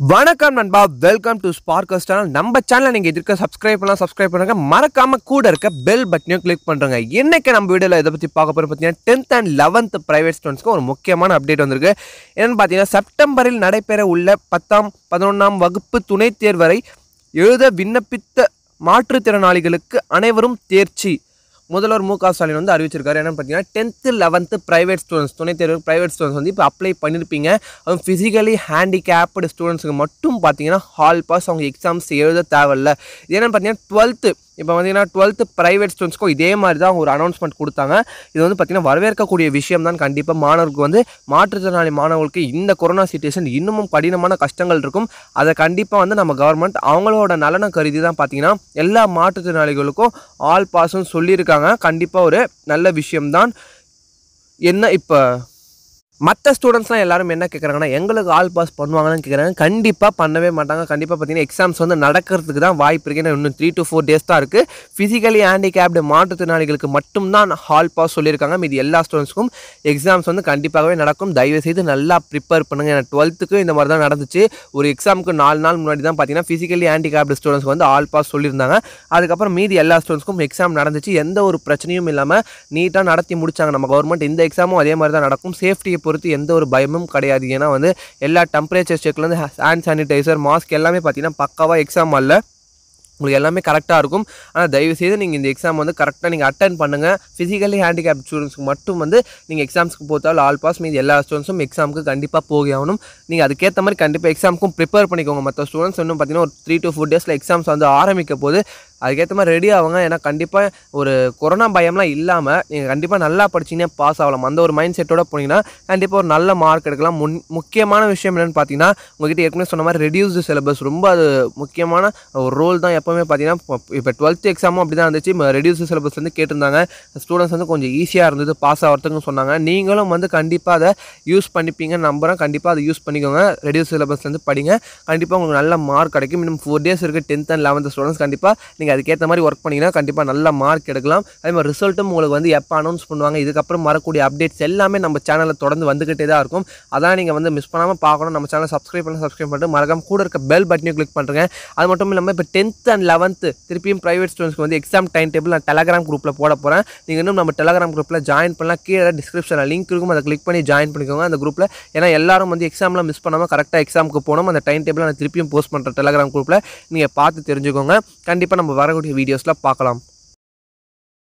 வணக்கம் நண்பா welcome to ஸ்பார்க்கஸ் channel நம்ம சேனலை நீங்கள் எதிர்க்க சப்ஸ்கிரைப் பண்ணலாம் சப்ஸ்கிரைப் பண்ணுங்க மறக்காம கூட இருக்க பெல் பட்டனையும் கிளிக் பண்ணுறங்க இன்னைக்கு நம்ம வீடியோவில் இதை பற்றி பார்க்க போகிறோம் பார்த்தீங்கன்னா டென்த் அண்ட் லெவன்த் பிரைவேட் ஸ்டூடெண்ட்ஸ்க்கு ஒரு முக்கியமான அப்டேட் வந்திருக்கு என்னென்னு பார்த்தீங்கன்னா செப்டம்பரில் நடைபெற உள்ள பத்தாம் பதினொன்றாம் வகுப்பு துணைத் தேர்வரை எழுத விண்ணப்பித்த மாற்றுத்திறனாளிகளுக்கு அனைவரும் தேர்ச்சி முதல்வர் மு க ஸ்டாலின் வந்து அறிவிச்சிருக்காரு என்னன்னு பார்த்தீங்கன்னா டென்த்து லெவன்த்து ப்ரைவேட் ஸ்டூடெண்ட்ஸ் துணைத் தேர்வு ப்ரைவேட் ஸ்டூடெண்ட்ஸ் வந்து இப்போ அப்ளை பண்ணியிருப்பீங்க அதுவும் ஃபிசிக்கலி ஹேண்டிகேப்டு ஸ்டூடெண்ட்ஸுக்கு மட்டும் பார்த்தீங்கன்னா ஹால் பாஸ் அவங்க எக்ஸாம்ஸ் எழுத தேவையில்ல இது என்னன்னு பார்த்தீங்கன்னா டுவெல்த்து இப்போ பார்த்தீங்கன்னா டுவெல்த்து ப்ரைவேட் ஸ்டூடெண்ட்ஸ்க்கும் இதே மாதிரி தான் ஒரு அனௌன்ஸ்மெண்ட் கொடுத்தாங்க இது வந்து பார்த்தீங்கன்னா வரவேற்கக்கூடிய விஷயம் தான் கண்டிப்பாக மாணவர்களுக்கு வந்து மாற்றுத்திறனாளி மாணவர்களுக்கு இந்த கொரோனா சுச்சுவேஷன் இன்னமும் கடினமான கஷ்டங்கள் இருக்கும் அதை கண்டிப்பாக வந்து நம்ம கவர்மெண்ட் அவங்களோட நலனை கருதி தான் பார்த்தீங்கன்னா எல்லா மாற்றுத்திறனாளிகளுக்கும் ஆல் பாஸும் சொல்லியிருக்காங்க கண்டிப்பாக ஒரு நல்ல விஷயம்தான் என்ன இப்போ மற்ற ஸ்டூடெண்ட்ஸ்லாம் எல்லாரும் என்ன கேட்குறாங்கன்னா எங்களுக்கு ஆல் பாஸ் பண்ணுவாங்கன்னு கேட்குறாங்க கண்டிப்பாக பண்ணவே மாட்டாங்க கண்டிப்பாக பார்த்தீங்கன்னா எக்ஸாம்ஸ் வந்து நடக்கிறதுக்கு தான் வாய்ப்பு இருக்குது ஏன்னா இன்னும் த்ரீ டு ஃபோர் டேஸ் தான் இருக்குது ஃபிசிக்கலி ஹேண்டிகேப்டு மாற்றுத்திறனாளிகளுக்கு மட்டும்தான் ஹால் பாஸ் சொல்லியிருக்காங்க மீதி எல்லா ஸ்டூடெண்ட்ஸ்க்கும் எக்ஸாம்ஸ் வந்து கண்டிப்பாகவே நடக்கும் தயவு செய்து நல்லா ப்ரிப்பேர் பண்ணுங்க ஏன்னா டுவெல்த்துக்கு இந்த மாதிரி தான் நடந்துச்சு ஒரு எக்ஸாமுக்கு நாலு நாள் முன்னாடி தான் பார்த்தீங்கன்னா ஃபிசிக்கலி ஹேண்டிகேப்டு ஸ்டூடெண்ட்ஸ் வந்து ஆல் பாஸ் சொல்லியிருந்தாங்க அதுக்கப்புறம் மீதி எல்லா ஸ்டூடெண்ட்ஸ்க்கும் எக்ஸாம் நடந்துச்சு எந்த ஒரு பிரச்சனையும் இல்லாமல் நீட்டாக நடத்தி முடிச்சாங்க நம்ம கவர்மெண்ட் இந்த எக்ஸாமும் அதே மாதிரி தான் நடக்கும் சேஃப்டியை பொறுத்து எந்த ஒரு பயமும் கிடையாது ஏன்னா வந்து எல்லா டெம்பரேச்சர் செக்லேருந்து ஹேண்ட் சானிடைசர் மாஸ்க் எல்லாமே பார்த்தீங்கன்னா பக்காவாக எக்ஸாம் அல்ல உங்களுக்கு எல்லாமே கரெக்டாக இருக்கும் ஆனால் தயவுசெய்து நீங்கள் இந்த எக்ஸாம் வந்து கரெக்டாக நீங்கள் அட்டன் பண்ணுங்கள் ஃபிசிக்கலி ஹேண்டிகேப் ஸ்டூடெண்ட்ஸ்க்கு மட்டும் வந்து நீங்கள் எக்ஸாம்ஸ்க்கு போத்தால் ஆல் பாஸ் மீது எல்லா ஸ்டூடெண்ட்ஸும் எக்ஸாமுக்கு கண்டிப்பாக போகி ஆகணும் நீங்கள் அதுக்கேற்ற மாதிரி கண்டிப்பாக எக்ஸாமுக்கும் ப்ரிப்பேர் பண்ணிக்கோங்க மற்ற ஸ்டூடெண்ட்ஸ் இன்னும் பார்த்தீங்கன்னா ஒரு த்ரீ டு ஃபோர் டேஸில் எக்ஸாம்ஸ் வந்து ஆரம்பிக்க போது அதுக்கேற்ற மாதிரி ரெடி ஆகுங்க ஏன்னா கண்டிப்பாக ஒரு கொரோனா பயம்லாம் இல்லாமல் நீங்கள் கண்டிப்பாக நல்லா படிச்சிங்கன்னா பாஸ் ஆகலாம் அந்த ஒரு மைண்ட் செட்டோட போனீங்கன்னா கண்டிப்பாக ஒரு நல்ல மார்க் எடுக்கலாம் முன் முக்கியமான விஷயம் என்னென்னு பார்த்தீங்கன்னா உங்ககிட்ட ஏற்கனவே சொன்ன மாதிரி ரெடியூஸ்டு சிலபஸ் ரொம்ப அது முக்கியமான ஒரு ரோல் தான் எப்போவுமே பார்த்தீங்கன்னா இப்போ டுவெல்த் எக்ஸாமும் அப்படி தான் இருந்துச்சு ரெடியூஸ்டு சிலபஸ் வந்து கேட்டிருந்தாங்க ஸ்டூடெண்ட்ஸ் வந்து கொஞ்சம் ஈஸியாக இருந்தது பாஸ் ஆகிறதுக்கும் சொன்னாங்க நீங்களும் வந்து கண்டிப்பாக அதை யூஸ் பண்ணிப்பீங்கன்னு நம்புகிறேன் கண்டிப்பாக அதை யூஸ் பண்ணிக்கோங்க ரெடியூஸ் சிலபஸ்லேருந்து படிங்க கண்டிப்பாக உங்களுக்கு நல்ல மார்க் கிடைக்கும் இன்னும் ஃபோர் டேஸ் இருக்குது டென்த் அண்ட் லெவன்த் ஸ்டூடெண்ட்ஸ் கண்டிப்பாக நீங்கள் அதுக்கேற்ற மாதிரி ஒர்க் பண்ணிங்கன்னா கண்டிப்பாக நல்ல மார்க் எடுக்கலாம் அதே மாதிரி ரிசல்ட்டும் உங்களுக்கு வந்து எப்போ அனௌன்ஸ் பண்ணுவாங்க இதுக்கப்புறம் வரக்கூடிய அப்டேட்ஸ் எல்லாமே நம்ம சேனலில் தொடர்ந்து வந்துக்கிட்டே தான் இருக்கும் அதான் நீங்கள் வந்து மிஸ் பண்ணாமல் பார்க்கணும் நம்ம சேனலை சப்ஸ்கிரைப் பண்ணி சப்ஸ்கிரைப் பண்ணிட்டு மறக்காம கூட இருக்க பெல் பட்டனையும் கிளிக் பண்ணுறேங்க அது மட்டும் இல்லாமல் இப்போ டென்த் அண்ட் லெவன்த்து திருப்பியும் ப்ரைவேட் ஸ்டூடெண்ட்ஸ்க்கு வந்து எக்ஸாம் டைம் டேபிள் நான் டெலகிராம் குரூப்பில் போட போகிறேன் நீங்கள் இன்னும் நம்ம டெலகிராம் குரூப்பில் ஜாயின் பண்ணலாம் கீழே டிஸ்கிரிப்ஷனில் லிங்க் இருக்கும் அதை கிளிக் பண்ணி ஜாயின் பண்ணிக்கோங்க அந்த குரூப்பில் ஏன்னா எல்லாரும் வந்து எக்ஸாமில் மிஸ் பண்ணாமல் கரெக்டாக எக்ஸாமுக்கு போகணும் அந்த டைம் டேபிள் நான் திருப்பியும் போஸ்ட் பண்ணுறேன் டெலகிராம் குரூப்பில் நீங்கள் பார்த்து தெரிஞ்சுக்கோங்க கண்டிப்பாக நம்ம வரக்கூடிய வீடியோஸில் பார்க்கலாம்